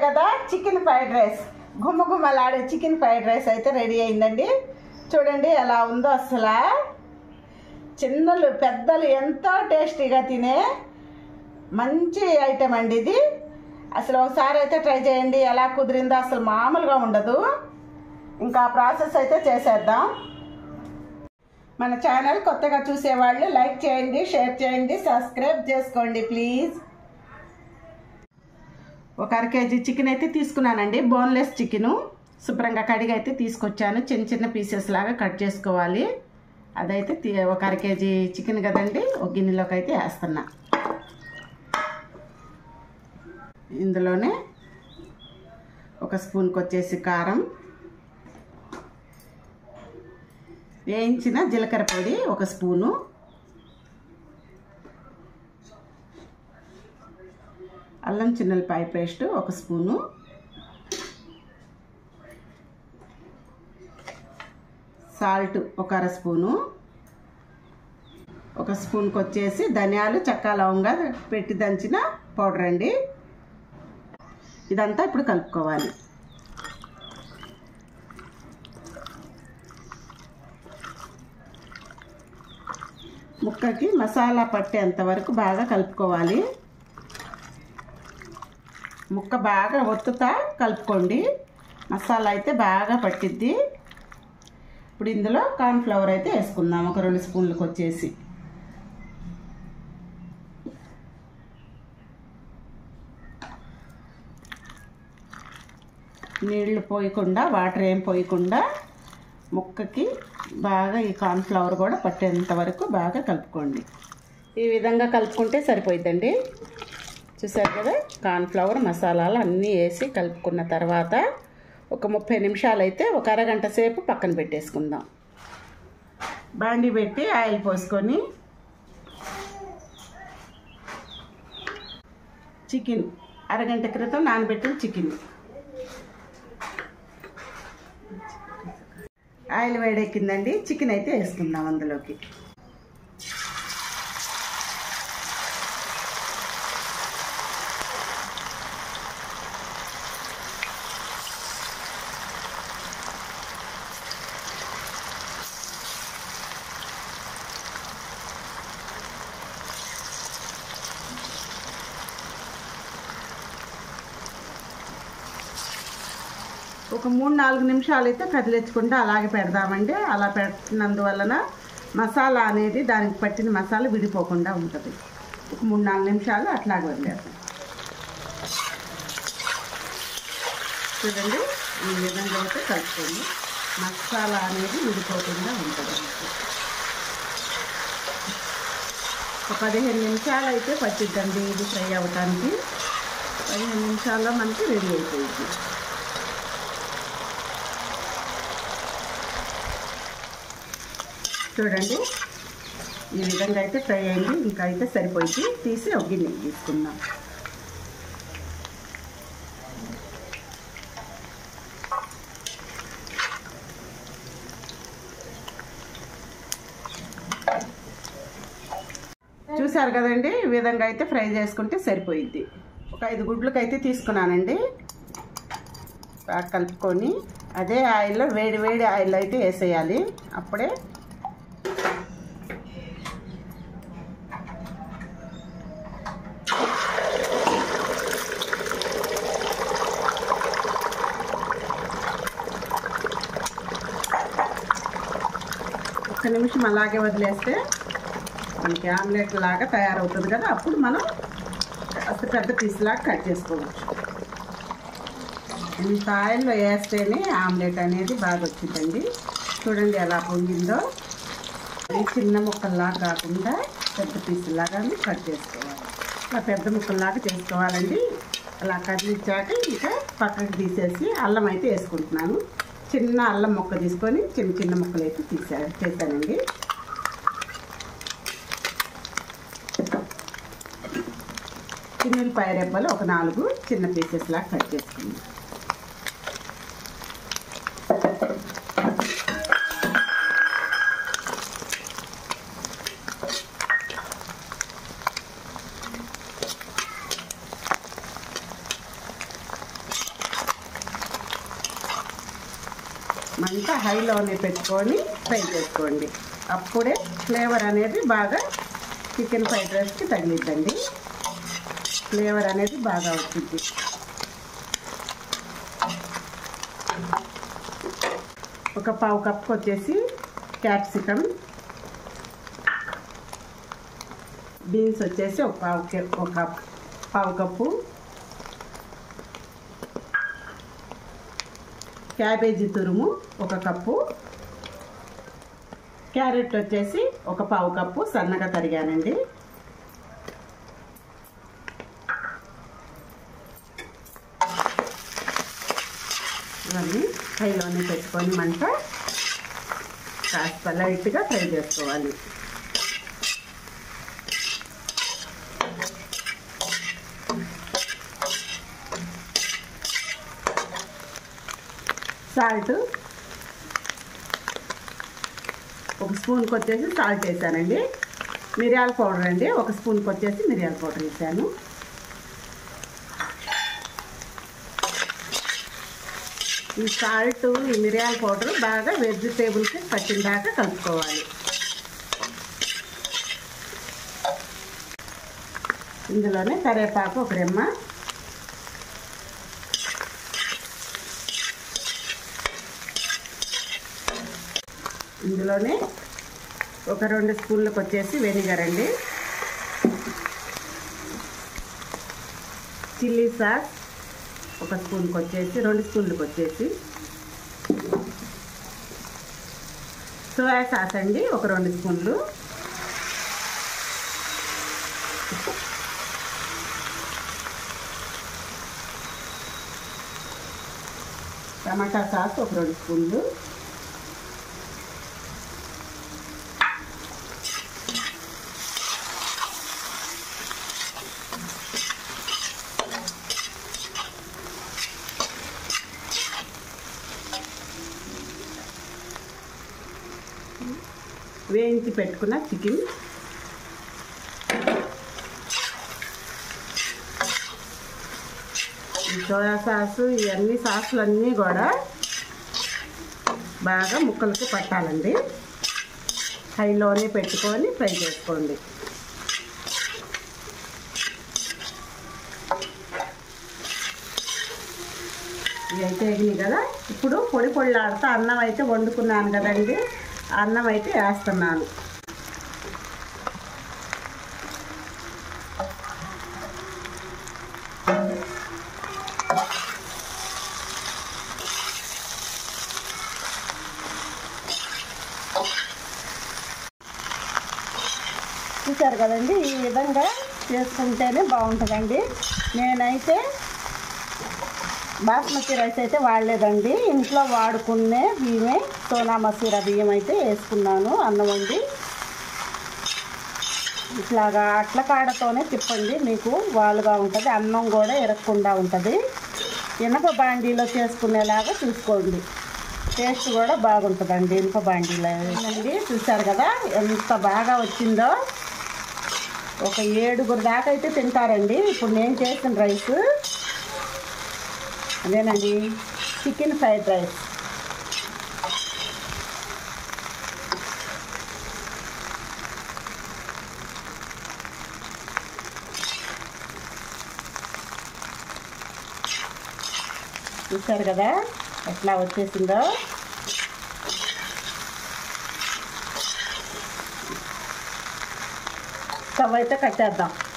కదా chicken fried rice గుమ్మ గుమ్మలాడే చికెన్ ఫ్రైడ్ రైస్ అయితే రెడీ అయిందండి చూడండి ఎలా ఉందో అసలు చిన్నలు పెద్దలు ఎంతో టేస్టీగా తినే మంచి ఐటెం అండి ఇది అసలు ఒకసారి అయితే ట్రై చేయండి ఎలా కుదిరిందో అసలు మామూలుగా ఉండదు ఇంకా ప్రాసెస్ అయితే చేసేద్దాం మన ఛానల్ కొత్తగా చూసేవాళ్ళు లైక్ చేయండి షేర్ చేయండి సబ్స్క్రైబ్ చేసుకోండి ప్లీజ్ ఒక అర కేజీ చికెన్ అయితే తీసుకున్నానండి బోన్లెస్ చికెను శుభ్రంగా కడిగి అయితే తీసుకొచ్చాను చిన్న చిన్న పీసెస్ లాగా కట్ చేసుకోవాలి అదైతే తీ- ఒక అర కేజీ చికెన్ కదండి ఒక గిన్నెలోకి అయితే వేస్తున్నా ఇందులోనే ఒక స్పూన్కి వచ్చేసి కారం వేయించిన జీలకర్ర పొడి ఒక స్పూను అల్లం చిన్నలపాయ పేస్ట్ ఒక స్పూను సాల్ట్ ఒక అర స్పూను ఒక స్పూన్కి వచ్చేసి ధనియాలు చెక్క లవంగా పెట్టి దంచిన పౌడర్ అండి ఇదంతా ఇప్పుడు కలుపుకోవాలి ముక్కకి మసాలా పట్టేంత వరకు బాగా కలుపుకోవాలి ముక్క బాగా ఒత్తుతా కలుపుకోండి మసాలా అయితే బాగా పట్టిద్ది ఇప్పుడు ఇందులో కార్న్ఫ్లవర్ అయితే వేసుకుందాం ఒక రెండు స్పూన్లకు వచ్చేసి నీళ్లు పోయకుండా వాటర్ ఏం పోయకుండా ముక్కకి బాగా ఈ కార్న్ఫ్లవర్ కూడా పట్టేంత వరకు బాగా కలుపుకోండి ఈ విధంగా కలుపుకుంటే సరిపోయిద్దండి చూసారు కదా కార్న్ఫ్లవర్ మసాలాలు అన్నీ వేసి కలుపుకున్న తర్వాత ఒక ముప్పై నిమిషాలు అయితే ఒక అరగంట సేపు పక్కన పెట్టేసుకుందాం బాండి పెట్టి ఆయిల్ పోసుకొని చికెన్ అరగంట క్రితం నానబెట్టిన చికెన్ ఆయిల్ వేడెక్కిందండి చికెన్ అయితే వేసుకుందాం అందులోకి ఒక మూడు నాలుగు నిమిషాలు అయితే కదిలించకుండా అలాగే పెడదామండి అలా పెట్టినందువలన మసాలా అనేది దానికి పట్టిన మసాలా విడిపోకుండా ఉంటుంది ఒక మూడు నాలుగు నిమిషాలు అట్లాగే వదిలేద్దాం చూడండి ఈ విధంగా అయితే కలుపుకోండి మసాలా అనేది విడిపోకుండా ఉంటుంది ఒక పదిహేను నిమిషాలు అయితే పట్టిద్దండి ఇది ఫ్రై అవ్వటానికి పదిహేను నిమిషాల్లో మనకి రెడీ అయిపోయింది చూడండి ఈ విధంగా అయితే ఫ్రై అయింది ఇంకా అయితే సరిపోయింది తీసి ఒక గిన్నెకి తీసుకుందాం చూసారు కదండి ఈ విధంగా అయితే ఫ్రై చేసుకుంటే సరిపోయిద్ది ఒక ఐదు గుడ్లకు అయితే తీసుకున్నానండి బాగా కలుపుకొని అదే ఆయిల్లో వేడి వేడి ఆయిల్ అయితే వేసేయాలి అప్పుడే ఒక్క నిమిషం అలాగే వదిలేస్తే మనకి ఆమ్లెట్ లాగా తయారవుతుంది కదా అప్పుడు మనం కాస్త పెద్ద పీస్ లాగా కట్ చేసుకోవచ్చు ఇంత ఆయిల్లో వేస్తేనే ఆమ్లెట్ అనేది బాగా వచ్చిందండి చూడండి ఎలా పొంగిందో అది చిన్న ముక్కల్లాగా కాకుండా పెద్ద పీసులాగా కట్ చేసుకోవాలి ఇలా పెద్ద ముక్కల్లాగా చేసుకోవాలండి అలా కదిలించాక ఇంకా పక్కకి తీసేసి అల్లం అయితే వేసుకుంటున్నాను చిన్న అల్లం ముక్క తీసుకొని చిన్న చిన్న ముక్కలు అయితే తీసా చేశానండి చిన్నపాయ రెబ్బలు ఒక నాలుగు చిన్న పీసెస్ లాగా కట్ చేసుకుందాం మంట హైలోనే పెట్టుకొని ఫ్రై చేసుకోండి అప్పుడే ఫ్లేవర్ అనేది బాగా చికెన్ ఫ్రైడ్ రైస్కి తగిలిద్దండి ఫ్లేవర్ అనేది బాగా వచ్చింది ఒక పావు కప్కి వచ్చేసి క్యాప్సికమ్ బీన్స్ వచ్చేసి ఒక పావు కే- ఒక పావు కప్పు క్యాబేజీ తురుము ఒక కప్పు క్యారెట్ వచ్చేసి ఒక పావు కప్పు సన్నగా తరిగానండి ఇవన్నీ హైలోనే పెట్టుకొని మంట కాస్త లైట్గా ఫ్రై చేసుకోవాలి సాల్ట్ ఒక స్పూన్కి వచ్చేసి సాల్ట్ వేసానండి మిరియాల పౌడర్ అండి ఒక స్పూన్కి వచ్చేసి మిరియాల పౌడర్ వేసాను ఈ సాల్ట్ ఈ మిరియాల పౌడర్ బాగా వెజిటేబుల్కి పట్టిన దాకా కలుపుకోవాలి ఇందులోనే కరివేపాకు ఒక రెమ్మ ఇందులోనే ఒక రెండు స్పూన్లకు వచ్చేసి వెనిగర్ అండి చిల్లీ సాస్ ఒక స్పూన్కి వచ్చేసి రెండు స్పూన్లకు వచ్చేసి సోయా సాస్ అండి ఒక రెండు స్పూన్లు టమాటా సాస్ ఒక రెండు స్పూన్లు వేయించి పెట్టుకున్న చికెన్ ఈ సోయా సాసు ఇవన్నీ సాసులు అన్నీ కూడా బాగా ముక్కలకి పట్టాలండి హైలోనే పెట్టుకొని ఫ్రై చేసుకోండి ఇవి అయితే ఎగినాయి కదా ఇప్పుడు పొడి పొడిలాడుతూ అన్నం అయితే వండుకున్నాను కదండి అన్నం అయితే వేస్తున్నాను చూసారు కదండి ఈ విధంగా చేసుకుంటేనే బాగుంటుందండి నేనైతే బాస్మతి రైస్ అయితే వాడలేదండి ఇంట్లో వాడుకునే బియ్యమే సోనా మసూర బియ్యం అయితే వేసుకున్నాను అన్నం వండి ఇట్లాగా అట్ల కాడతోనే తిప్పండి మీకు వాలుగా ఉంటుంది అన్నం కూడా ఎరగకుండా ఉంటుంది ఇనప బాండీలో చేసుకునేలాగా చూసుకోండి టేస్ట్ కూడా బాగుంటుందండి ఇనుప బాండీలో అండి చూసారు కదా ఎంత బాగా వచ్చిందో ఒక ఏడుగురు దాకా అయితే తింటారండి ఇప్పుడు నేను చేసిన రైస్ అదేనండి చికెన్ ఫ్రైడ్ రైస్ చూసారు కదా ఎట్లా వచ్చేసిందో స్టవ్ అయితే కట్టేద్దాం